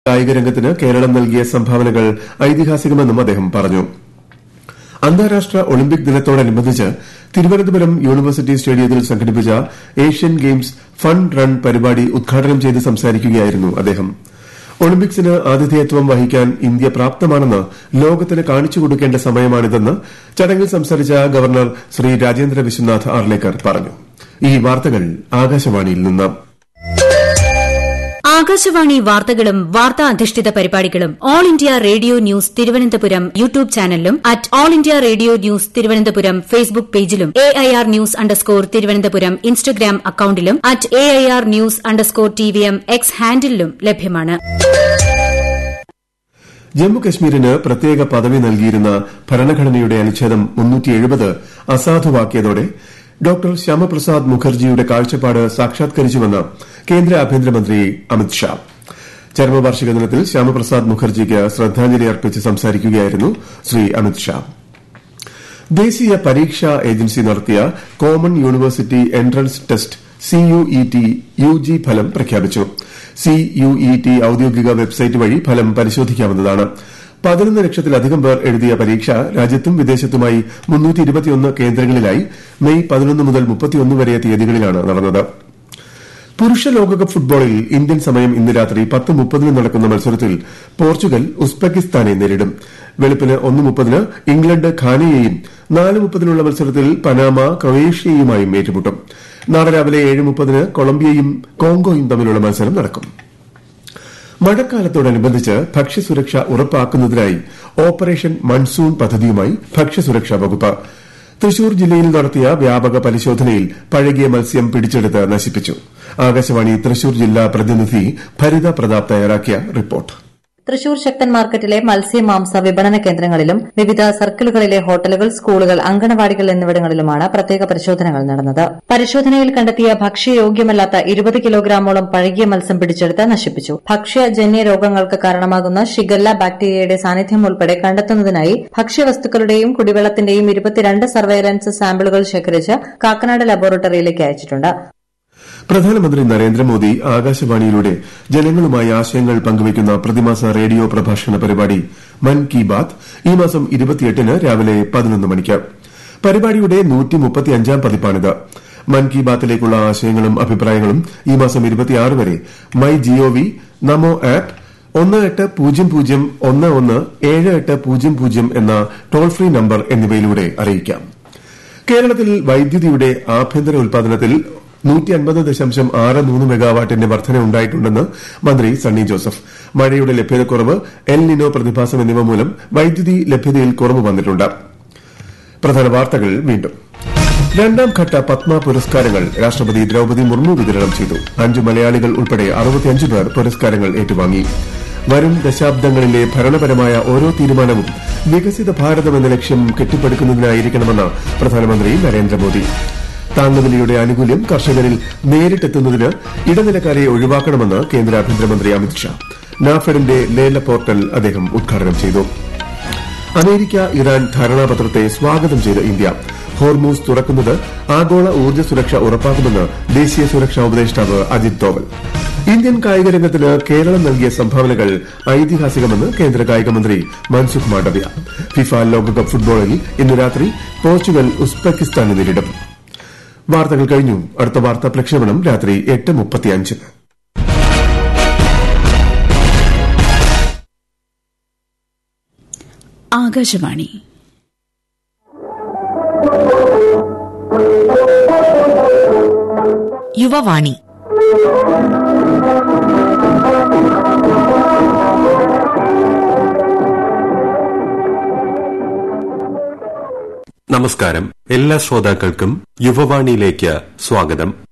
കായിക രംഗത്തിന് കേരളം നൽകിയ സംഭാവനകൾ ഐതിഹാസികമെന്നും അദ്ദേഹം പറഞ്ഞു അന്താരാഷ്ട്ര ഒളിമ്പിക് ദിനത്തോടനുബന്ധിച്ച് തിരുവനന്തപുരം യൂണിവേഴ്സിറ്റി സ്റ്റേഡിയത്തിൽ സംഘടിപ്പിച്ച ഏഷ്യൻ ഗെയിംസ് ഫൺ റൺ പരിപാടി ഉദ്ഘാടനം ചെയ്ത് സംസാരിക്കുകയായിരുന്നു അദ്ദേഹം ഒളിമ്പിക്സിന് ആതിഥേയത്വം വഹിക്കാൻ ഇന്ത്യ പ്രാപ്തമാണെന്ന് ലോകത്തിന് കാണിച്ചുകൊടുക്കേണ്ട സമയമാണിതെന്ന് ചടങ്ങിൽ സംസാരിച്ച ഗവർണർ ശ്രീ രാജേന്ദ്ര വിശ്വനാഥ് ആർലേക്കർ പറഞ്ഞു ഈ വാർത്തകൾ ആകാശവാണിയിൽ നിന്ന് ആകാശവാണി വാർത്തകളും വാർത്താ അധിഷ്ഠിത പരിപാടികളും All India Radio news Thiruvananthapuram YouTube ചാനലിലും at All India Radio news Thiruvananthapuram Facebook പേജിലും A I R news underscore Thiruvananthapuram Instagram അക്കൌണ്ടിലും at A I R news underscore T V M X ഹാൻഡിലും ലഭ്യമാണ് ജമ്മുകശ്മീരിന് പ്രത്യേക പദവി നൽകിയിരുന്ന ഭരണഘടനയുടെ അനുച്ഛേദം അസാധുവാക്കിയതോടെ ഡോക്ടർ ശ്യാമപ്രസാദ് മുഖർജിയുടെ കാഴ്ചപ്പാട് സാക്ഷാത്കരിച്ചുവെന്ന് കേന്ദ്ര ആഭ്യന്തരമന്ത്രി അമിത്ഷാ ചരമവാർഷിക ദിനത്തിൽ ശ്യാമപ്രസാദ് മുഖർജിക്ക് ശ്രദ്ധാഞ്ജലി അർപ്പിച്ച് സംസാരിക്കുകയായിരുന്നു ശ്രീ അമിത്ഷാ ദേശീയ പരീക്ഷാ ഏജൻസി നടത്തിയ common university entrance test CUET UG ഫലം പ്രഖ്യാപിച്ചു സിയുഇടി ഔദ്യോഗിക വെബ്സൈറ്റ് വഴി ഫലം പരിശോധിക്കാവുന്നതാണ് പതിനൊന്ന് ലക്ഷത്തിലധികം പേർ എഴുതിയ പരീക്ഷ രാജ്യത്തും വിദേശത്തുമായി കേന്ദ്രങ്ങളിലായി മെയ് പതിനൊന്ന് മുതൽ മുപ്പത്തിയൊന്ന് വരെ തീയതികളിലാണ് നടന്നത് പുരുഷ ലോകകപ്പ് ഫുട്ബോളിൽ ഇന്ത്യൻ സമയം ഇന്ന് രാത്രി പത്ത് മുപ്പതിന് നടക്കുന്ന മത്സരത്തിൽ പോർച്ചുഗൽ ഉസ്ബെക്കിസ്ഥാനെ നേരിടും വെളുപ്പിന് ഒന്ന് മുപ്പതിന് ഇംഗ്ലണ്ട് ഖാനയെയും നാല് മുപ്പതിനുള്ള മത്സരത്തിൽ പനാമ ക്രൊയേഷ്യയുമായും ഏറ്റുമുട്ടും നാളെ രാവിലെ ഏഴ് മുപ്പതിന് കൊളംബിയയും കോങ്കോയും തമ്മിലുള്ള മത്സരം നടക്കും മഴക്കാലത്തോടനുബന്ധിച്ച് ഭക്ഷ്യസുരക്ഷ ഉറപ്പാക്കുന്നതിനായി ഓപ്പറേഷൻ മൺസൂൺ പദ്ധതിയുമായി ഭക്ഷ്യസുരക്ഷാ വകുപ്പ് തൃശൂർ ജില്ലയിൽ നടത്തിയ വ്യാപക പരിശോധനയിൽ പഴകിയ മത്സ്യം പിടിച്ചെടുത്ത് നശിപ്പിച്ചു ആകാശവാണി തൃശൂർ ജില്ലാ പ്രതിനിധി ഭരിത പ്രതാപ് തയ്യാറാക്കിയ റിപ്പോർട്ട് തൃശൂർ ശക്തൻ മാർക്കറ്റിലെ മത്സ്യമാംസ വിപണന കേന്ദ്രങ്ങളിലും വിവിധ സർക്കിളുകളിലെ ഹോട്ടലുകൾ സ്കൂളുകൾ അങ്കണവാടികൾ എന്നിവിടങ്ങളിലുമാണ് പ്രത്യേക പരിശോധനകൾ നടന്നത് പരിശോധനയിൽ കണ്ടെത്തിയ ഭക്ഷ്യയോഗ്യമല്ലാത്ത ഇരുപത് കിലോഗ്രാമോളം പഴകിയ മത്സ്യം പിടിച്ചെടുത്ത് നശിപ്പിച്ചു ഭക്ഷ്യജന്യ രോഗങ്ങൾക്ക് കാരണമാകുന്ന ഷിഗല്ല ബാക്ടീരിയയുടെ സാന്നിധ്യം ഉൾപ്പെടെ കണ്ടെത്തുന്നതിനായി ഭക്ഷ്യവസ്തുക്കളുടെയും കുടിവെള്ളത്തിന്റെയും ഇരുപത്തിരണ്ട് സർവൈലൻസ് സാമ്പിളുകൾ ശേഖരിച്ച് കാക്കനാട് ലബോറട്ടറിയിലേക്ക് അയച്ചിട്ടുണ്ട് പ്രധാനമന്ത്രി നരേന്ദ്രമോദി ആകാശവാണിയിലൂടെ ജനങ്ങളുമായി ആശയങ്ങൾ പങ്കുവയ്ക്കുന്ന പ്രതിമാസ റേഡിയോ പ്രഭാഷണ പരിപാടി മൻ കി ബാത് ഈ മാസം ഇരുപത്തിയെട്ടിന് രാവിലെ പതിനൊന്ന് മണിക്ക് പരിപാടിയുടെ നൂറ്റിമുപ്പത്തിയഞ്ചാം പതിപ്പാണിത് മൻ കി ബാത്തിലേക്കുള്ള ആശയങ്ങളും അഭിപ്രായങ്ങളും ഈ മാസം ഇരുപത്തിയാറ് വരെ മൈ ജിഒവി നമോ ആപ്പ് ഒന്ന് എട്ട് പൂജ്യം പൂജ്യം ഒന്ന് ഒന്ന് ഏഴ് എട്ട് പൂജ്യം പൂജ്യം എന്ന ടോൾ ഫ്രീ നമ്പർ എന്നിവയിലൂടെ അറിയിക്കാം കേരളത്തിൽ വൈദ്യുതിയുടെ ആഭ്യന്തര ഉൽപാദനത്തിൽ മെഗാവാട്ടിന്റെ വർധന ഉണ്ടായിട്ടുണ്ടെന്ന് മന്ത്രി സണ്ണി ജോസഫ് മഴയുടെ ലഭ്യതക്കുറവ് എൽ നിനോ പ്രതിഭാസം എന്നിവ മൂലം വൈദ്യുതി ലഭ്യതയിൽ കുറവ് വന്നിട്ടുണ്ട് പ്രധാന വാർത്തകൾ വീണ്ടും രണ്ടാം ഘട്ട പത്മ പുരസ്കാരങ്ങൾ രാഷ്ട്രപതി ദ്രൌപദി മുർമു വിതരണം ചെയ്തു അഞ്ച് മലയാളികൾ ഉൾപ്പെടെ അറുപത്തിയഞ്ച് പേർ പുരസ്കാരങ്ങൾ ഏറ്റുവാങ്ങി വരും ദശാബ്ദങ്ങളിലെ ഭരണപരമായ ഓരോ തീരുമാനവും വികസിത ഭാരതം എന്ന ലക്ഷ്യം കെട്ടിപ്പടുക്കുന്നതിനായിരിക്കണമെന്ന് പ്രധാനമന്ത്രി നരേന്ദ്രമോദി താങ്ങുവിലയുടെ ആനുകൂല്യം കർഷകരിൽ നേരിട്ടെത്തുന്നതിന് ഇടനിലക്കാരെ ഒഴിവാക്കണമെന്ന് കേന്ദ്ര ആഭ്യന്തരമന്ത്രി അമിത്ഷാ നാഫെഡിന്റെ ലേല പോർട്ടൽ അദ്ദേഹം ഉദ്ഘാടനം ചെയ്തു അമേരിക്ക ഇറാൻ ധാരണാപത്രത്തെ സ്വാഗതം ചെയ്ത ഇന്ത്യ ഹോർമൂസ് തുറക്കുന്നത് ആഗോള ഊർജ്ജ സുരക്ഷ ഉറപ്പാക്കുമെന്ന് ദേശീയ സുരക്ഷാ ഉപദേഷ്ടാവ് അജിത് ഡോവൽ ഇന്ത്യൻ കായിക രംഗത്തിന് കേരളം നൽകിയ സംഭാവനകൾ ഐതിഹാസികമെന്ന് കേന്ദ്ര കായികമന്ത്രി മൻസുഖ് മാണ്ഡവ്യ ഫിഫ ലോകകപ്പ് ഫുട്ബോളിൽ ഇന്ന് രാത്രി പോർച്ചുഗൽ ഉസ്ബെക്കിസ്ഥാനെ നേരിടും വാർത്തകൾ കഴിഞ്ഞു അടുത്ത വാർത്താ പ്രക്ഷേപണം രാത്രി എട്ട് മുപ്പത്തിയഞ്ചിന് ആകാശവാണി യുവവാണി നമസ്കാരം എല്ലാ ശ്രോതാക്കൾക്കും യുവവാണിയിലേക്ക് സ്വാഗതം